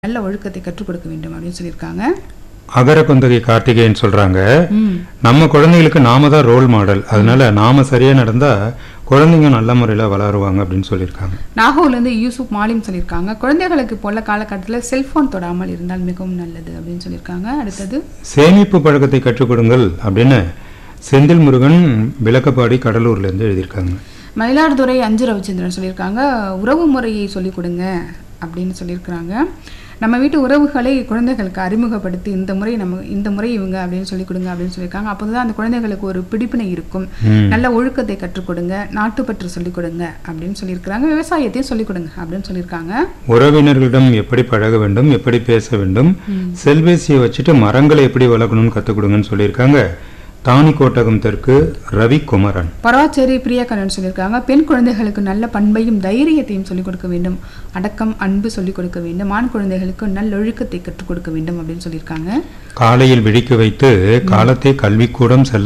நல்ல ஒழுக்கத்தை கற்றுக் கொடுக்க வேண்டும் அப்படின்னு சொல்லியிருக்காங்க அகர கொந்தகை கார்த்திகேயன் சொல்றாங்க ம் நம்ம குழந்தைகளுக்கு நாம தான் ரோல் மாடல் அதனால நாம சரியா நடந்தா குழந்தைங்க நல்ல முறையில வளருவாங்க அப்படின்னு சொல்லியிருக்காங்க நாகூர்லேருந்து யூசுப் மாலிம் சொல்லியிருக்காங்க குழந்தைகளுக்கு இப்போ உள்ள காலகட்டத்தில் செல்போன் தொடாமல் இருந்தால் மிகவும் நல்லது அப்படின்னு சொல்லியிருக்காங்க அடுத்தது சேமிப்பு பழக்கத்தை கற்றுக் கொடுங்கள் அப்படின்னு செந்தில் முருகன் விளக்கப்பாடி கடலூர்ல இருந்து எழுதியிருக்காங்க மயிலாடுதுறை அஞ்சு ரவிச்சந்திரன் சொல்லியிருக்காங்க உறவு முறையை சொல்லிக் கொடுங்க அப்படின்னு சொல்லியிருக்கிறாங்க நம்ம வீட்டு உறவுகளை குழந்தைகளுக்கு அறிமுகப்படுத்தி இந்த முறை நம்ம இந்த முறை இவங்க அப்படின்னு சொல்லிக் கொடுங்க அப்படின்னு சொல்லியிருக்காங்க அப்போதான் அந்த குழந்தைகளுக்கு ஒரு பிடிப்பினை இருக்கும் ம். நல்ல ஒழுக்கத்தை கற்றுக் கொடுங்க நாட்டுப்பற்று சொல்லிக் கொடுங்க அப்படின்னு சொல்லியிருக்கிறாங்க விவசாயத்தையும் சொல்லிக் கொடுங்க அப்படின்னு சொல்லியிருக்காங்க உறவினர்களிடம் எப்படி பழக வேண்டும் எப்படி பேச வேண்டும் செல்பேசியை வச்சுட்டு மரங்களை எப்படி வளர்க்கணும்னு கற்றுக் கொடுங்கன்னு சொல்லியிருக்காங்க தானி கோட்டகம் தெற்கு ரவி குமரன் பராச்சேரி பிரியாக்கண்ணன் சொல்லியிருக்காங்க பெண் குழந்தைகளுக்கு நல்ல பண்பையும் தைரியத்தையும் சொல்லிக் கொடுக்க வேண்டும் அடக்கம் அன்பு சொல்லிக் கொடுக்க வேண்டும் ஆண் குழந்தைகளுக்கு நல்லொழுக்கத்தை கற்றுக் கொடுக்க வேண்டும் அப்படின்னு சொல்லியிருக்காங்க காலையில் விழிக்க வைத்து காலத்தை கல்விக்கூடம் செல்ல